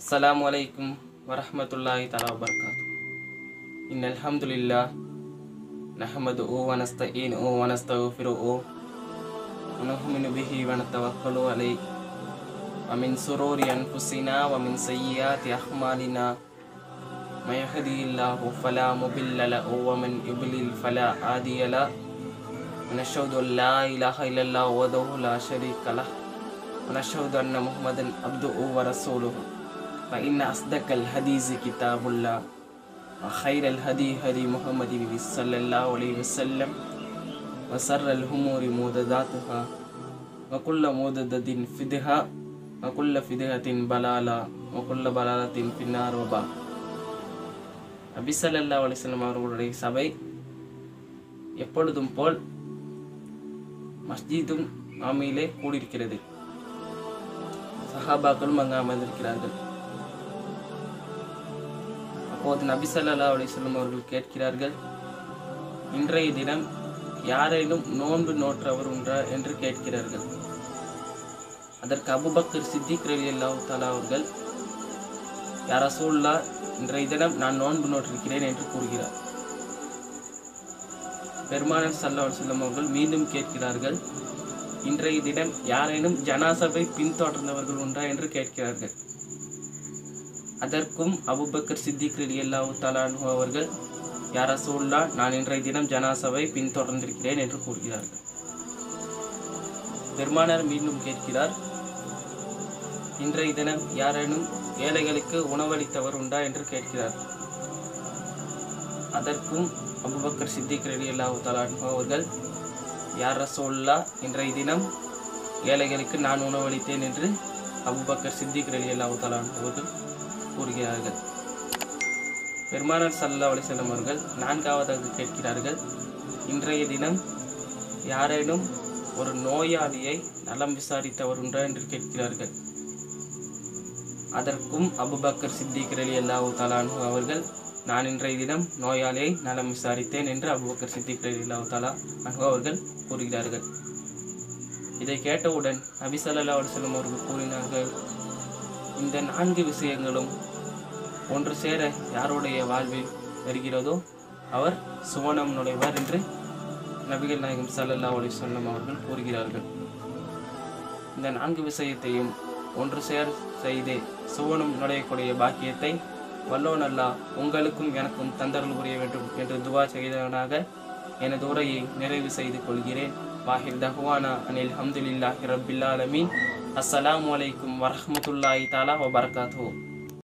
السلام عليكم ورحمة الله تعالى وبركاته إن الحمد لله نحمده ونستعينه ونستغفره ونؤمن به ونتوكل عليه ومن سرور أنفسنا ومن سيئات أعمالنا من يهدي الله فلا مضل له ومن يضلل فلا هادي له ونشهد أن لا إله إلا الله وحده لا شريك له ونشهد أن محمدا عبده ورسوله فإن أصدق الحديث كتاب الله وخير الهدي هدي محمد صلى الله عليه وسلم وسر الأمور محدثاتها وكل محدثة فدها وكل فدهة بلالة وكل بلالة في النار وبعد நபி ஸல்லல்லாஹு அலைஹி வஸல்லம் அவர்களுடைய சபை எப்பொழுதும் போல் மஸ்ஜிதும் ஆமியிலே கூடியிருக்கிறது சஹாபாக்களும் அங்கு அமர்ந்திருக்கிறார்கள் அப்போது நபி ஸல்லல்லாஹு அலைஹி வஸல்லம் அவர்கள் கேட்கிறார்கள் இன்றைய தினம் யாரேனும் நோன்பு நோற்றவர் உண்டா என்று கேட்கிறார்கள் அதற்கு அபுபக்கர் சித்திக் ரலியல்லாஹு தஆலா அவர்கள் யார சூழலா இன்றைய தினம் நான் நோன்பு நோற்றிருக்கிறேன் என்று கூறுகிறார் பெருமானன் சல்லா செல்லம் அவர்கள் மீண்டும் கேட்கிறார்கள் இன்றைய தினம் யாரேனும் ஜனாசபை பின்தொடர்ந்தவர்கள் உண்டா என்று கேட்கிறார்கள் அதற்கும் அபுபக்கர் சித்திக் ரலியல்லாஹு தஆலா அன்ஹு அவர்கள் யார சூழலா நான் இன்றைய தினம் ஜனாசபை பின்தொடர்ந்திருக்கிறேன் என்று கூறுகிறார்கள் பெருமானார் மீண்டும் கேட்கிறார் இன்றைய தினம் யாரேனும் ஏழைகளுக்கு உணவளித்தவர் உண்டா என்று கேட்கிறார் அதற்கும் அபுபக்கர் சித்திக் ரலி அல்லாஹு தலான்ஹு அவர்கள் யார் ரசோல்லா இன்றைய தினம் ஏழைகளுக்கு நான் உணவளித்தேன் என்று அபுபக்கர் சித்திக் ரலி அல்லாஹு தலான்ஹு அவர்கள் கூறுகிறார்கள் பெருமானார் சல்லா அலிசல்லம் அவர்கள் நான்காவதாக கேட்கிறார்கள் இன்றைய தினம் யாரேனும் ஒரு நோயாளியை நலம் விசாரித்தவர் உண்டா என்று கேட்கிறார்கள் அதற்கும் அபுபக்கர் சித்திக் ரலி அல்லாஹு தலானு அவர்கள் நான் இன்றைய தினம் நோயாளியை நலம் விசாரித்தேன் என்று அபுபக்கர் சித்திக் ரலி அல்லாஹு தலா அன்ஹு அவர்கள் கூறுகிறார்கள் இதை கேட்டவுடன் நபி ஸல்லல்லாஹு அலைஹி வஸல்லம் அவர்கள் கூறினார்கள் இந்த நான்கு விஷயங்களும் ஒன்று சேர யாருடைய வாழ்வில் வருகிறதோ அவர் சுவனம் நுழைவார் என்று நபிகள் நாயகம் ஸல்லல்லாஹு அலைஹி வஸல்லம் அவர்கள் கூறுகிறார்கள் இந்த நான்கு விஷயத்தையும் ஒன்று சேர் செய்து சுவனம் நுழையக்கூடிய பாக்கியத்தை வல்லோன் அல்லாஹ் உங்களுக்கும் எனக்கும் தந்தரல் புரிய வேண்டும் என்று துவா செய்தவனாக எனது உரையை நிறைவு செய்து கொள்கிறேன் வாஹிர் தஹ்வானா அனில் ஹம்துலில்லாஹி ரப்பில் ஆலமீன் அஸ்ஸலாமு அலைக்கும் வரஹ்மத்துல்லாஹி தஆலா வபரகாத்துஹு